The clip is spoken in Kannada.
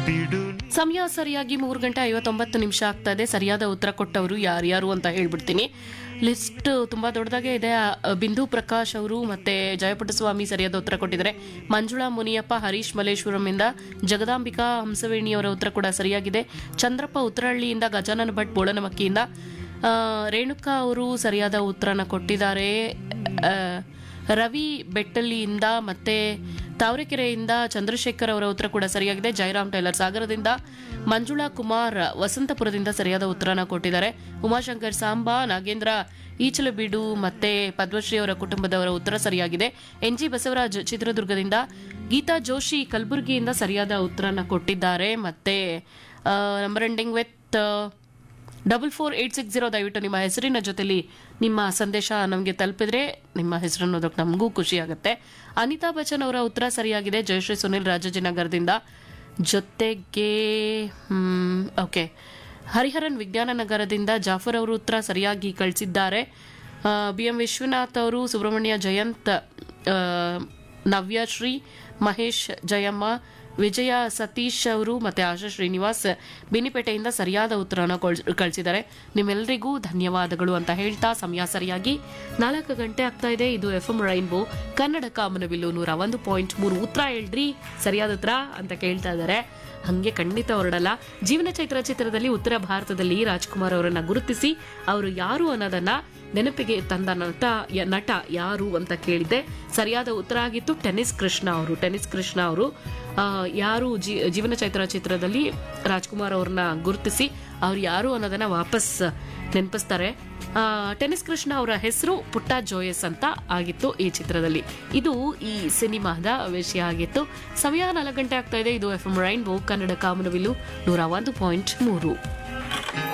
ಬಿಡು ಸಮಯ ಸರಿಯಾಗಿ ಮೂರು ಗಂಟೆ ಐವತ್ತೊಂಬತ್ತು ನಿಮಿಷ ಆಗ್ತಾ ಇದೆ ಸರಿಯಾದ ಉತ್ತರ ಕೊಟ್ಟವರು ಯಾರ್ಯಾರು ಅಂತ ಹೇಳ್ಬಿಡ್ತೀನಿ ಲಿಸ್ಟ್ ತುಂಬಾ ದೊಡ್ಡದಾಗೆ ಇದೆ ಆ, ಬಿಂದು ಪ್ರಕಾಶ್ ಅವರು ಮತ್ತೆ ಜಯಪುಟ್ಟಸ್ವಾಮಿ ಸರಿಯಾದ ಉತ್ತರ ಕೊಟ್ಟಿದ್ದಾರೆ ಮಂಜುಳಾ ಮುನಿಯಪ್ಪ ಹರೀಶ್ ಮಲ್ಲೇಶ್ವರಂ ಇಂದ ಜಗದಾಂಬಿಕಾ ಹಂಸವೇಣಿ ಅವರ ಉತ್ತರ ಕೂಡ ಸರಿಯಾಗಿದೆ ಚಂದ್ರಪ್ಪ ಉತ್ತರಹಳ್ಳಿಯಿಂದ ಗಜಾನನ ಭಟ್ ಬೋಳನಮಕ್ಕಿಯಿಂದ ಆ, ರೇಣುಕಾ ಅವರು ಸರಿಯಾದ ಉತ್ತರನ ಕೊಟ್ಟಿದ್ದಾರೆ ಆ, ರವಿ ಬೆಟ್ಟಳ್ಳಿಯಿಂದ ಮತ್ತೆ ತಾವರೆಕೆರೆಯಿಂದ ಚಂದ್ರಶೇಖರ್ ಅವರ ಉತ್ತರ ಕೂಡ ಸರಿಯಾಗಿದೆ ಜಯರಾಮ್ ಟೈಲರ್ ಸಾಗರದಿಂದ ಮಂಜುಳಾ ಕುಮಾರ್ ವಸಂತಪುರದಿಂದ ಸರಿಯಾದ ಉತ್ತರನ ಕೊಟ್ಟಿದ್ದಾರೆ ಉಮಾಶಂಕರ್ ಸಾಂಬಾ ನಾಗೇಂದ್ರ ಈಚಲಬೀಡು ಮತ್ತೆ ಪದ್ಮಶ್ರೀ ಅವರ ಕುಟುಂಬದವರ ಉತ್ತರ ಸರಿಯಾಗಿದೆ ಎನ್ ಜಿ ಬಸವರಾಜ್ ಚಿತ್ರದುರ್ಗದಿಂದ ಗೀತಾ ಜೋಶಿ ಕಲಬುರಗಿಯಿಂದ ಸರಿಯಾದ ಉತ್ತರನ ಕೊಟ್ಟಿದ್ದಾರೆ ಮತ್ತೆ number ending with double four eight six zero ದಯವಿಟ್ಟು ನಿಮ್ಮ ಹೆಸರಿನ ಜೊತೆಲಿ ನಿಮ್ಮ ಸಂದೇಶ ನಮಗೆ ತಲುಪಿದ್ರೆ ನಿಮ್ಮ ಹೆಸರನ್ನು ಓದೋಕೆ ನಮಗೂ ಖುಷಿ ಆಗುತ್ತೆ ಅನಿತಾ ಬಚ್ಚನ್ ಅವರ ಉತ್ತರ ಸರಿಯಾಗಿದೆ ಜಯಶ್ರೀ ಸುನಿಲ್ ರಾಜಾಜಿನಗರದಿಂದ ಜೊತೆಗೆ ಓಕೆ ಹರಿಹರನ್ ವಿಜ್ಞಾನ ನಗರದಿಂದ ಜಾಫರ್ ಅವರು ಉತ್ತರ ಸರಿಯಾಗಿ ಕಳಿಸಿದ್ದಾರೆ ಬಿ ಎಂ ವಿಶ್ವನಾಥ್ ಅವರು ಸುಬ್ರಹ್ಮಣ್ಯ ಜಯಂತ್ ಆ, ನವ್ಯಶ್ರೀ ಮಹೇಶ್ ಜಯಮ್ಮ ವಿಜಯ ಸತೀಶ್ ಅವರು ಮತ್ತೆ ಆಶಾ ಶ್ರೀನಿವಾಸ್ ಬಿನಿಪೇಟೆಯಿಂದ ಸರಿಯಾದ ಉತ್ತರನ ಕಳಿಸಿದ್ದಾರೆ ನಿಮ್ಮೆಲ್ಲರಿಗೂ ಧನ್ಯವಾದಗಳು ಅಂತ ಹೇಳ್ತಾ ಸಮಯ ಸರಿಯಾಗಿ ನಾಲ್ಕು ಗಂಟೆ ಆಗ್ತಾ ಇದೆ ಇದು ಎಫ್ ಎಂ ರೈನ್ಬೋ ಕನ್ನಡ ಕಾಮನಬಿಲ್ಲು ನೂರ ಒಂದು ಪಾಯಿಂಟ್ ಮೂರು ಉತ್ತರ ಹೇಳ್ರಿ ಸರಿಯಾದ ಉತ್ತರ ಅಂತ ಕೇಳ್ತಾ ಇದ್ದಾರೆ ಹಂಗೆ ಖಂಡಿತ ಹೊರಡಲ್ಲ ಜೀವನ ಚೈತ್ರ ಚಿತ್ರದಲ್ಲಿ ಉತ್ತರ ಭಾರತದಲ್ಲಿ ರಾಜ್ಕುಮಾರ್ ಅವರನ್ನ ಗುರುತಿಸಿ ಅವರು ಯಾರು ಅನ್ನೋದನ್ನ ನೆನಪಿಗೆ ತಂದ ನಟ ಯ- ನಟ ಯಾರು ಅಂತ ಕೇಳಿದ್ದೆ ಸರಿಯಾದ ಉತ್ತರ ಆಗಿತ್ತು ಟೆನಿಸ್ ಕೃಷ್ಣ ಅವರು ಟೆನಿಸ್ ಕೃಷ್ಣ ಅವರು ಆ, ಯಾರು ಜೀ- ಜೀವನ ಚೈತ್ರ ಚಿತ್ರದಲ್ಲಿ ರಾಜ್ಕುಮಾರ್ ಅವ್ರನ್ನ ಗುರುತಿಸಿ ಅವ್ರು ಯಾರು ಅನ್ನೋದನ್ನ ವಾಪಸ್ ನೆನಪಿಸ್ತಾರೆ ಆ, ಟೆನಿಸ್ ಕೃಷ್ಣ ಅವರ ಹೆಸರು ಪುಟ್ಟ ಜೋಯಸ್ ಅಂತ ಆಗಿತ್ತು ಈ ಚಿತ್ರದಲ್ಲಿ ಇದು ಈ ಸಿನಿಮಾದ ವಿಷಯ ಆಗಿತ್ತು ಸಮಯ ನಾಲ್ಕು ಗಂಟೆ ಆಗ್ತಾ ಇದೆ ಇದು ಎಫ್ ಎಂ ರೈನ್ಬೋ ಕನ್ನಡ ಕಾಮನವಿಲು ನೂರ ಒಂದು ಪಾಯಿಂಟ್ ಮೂರು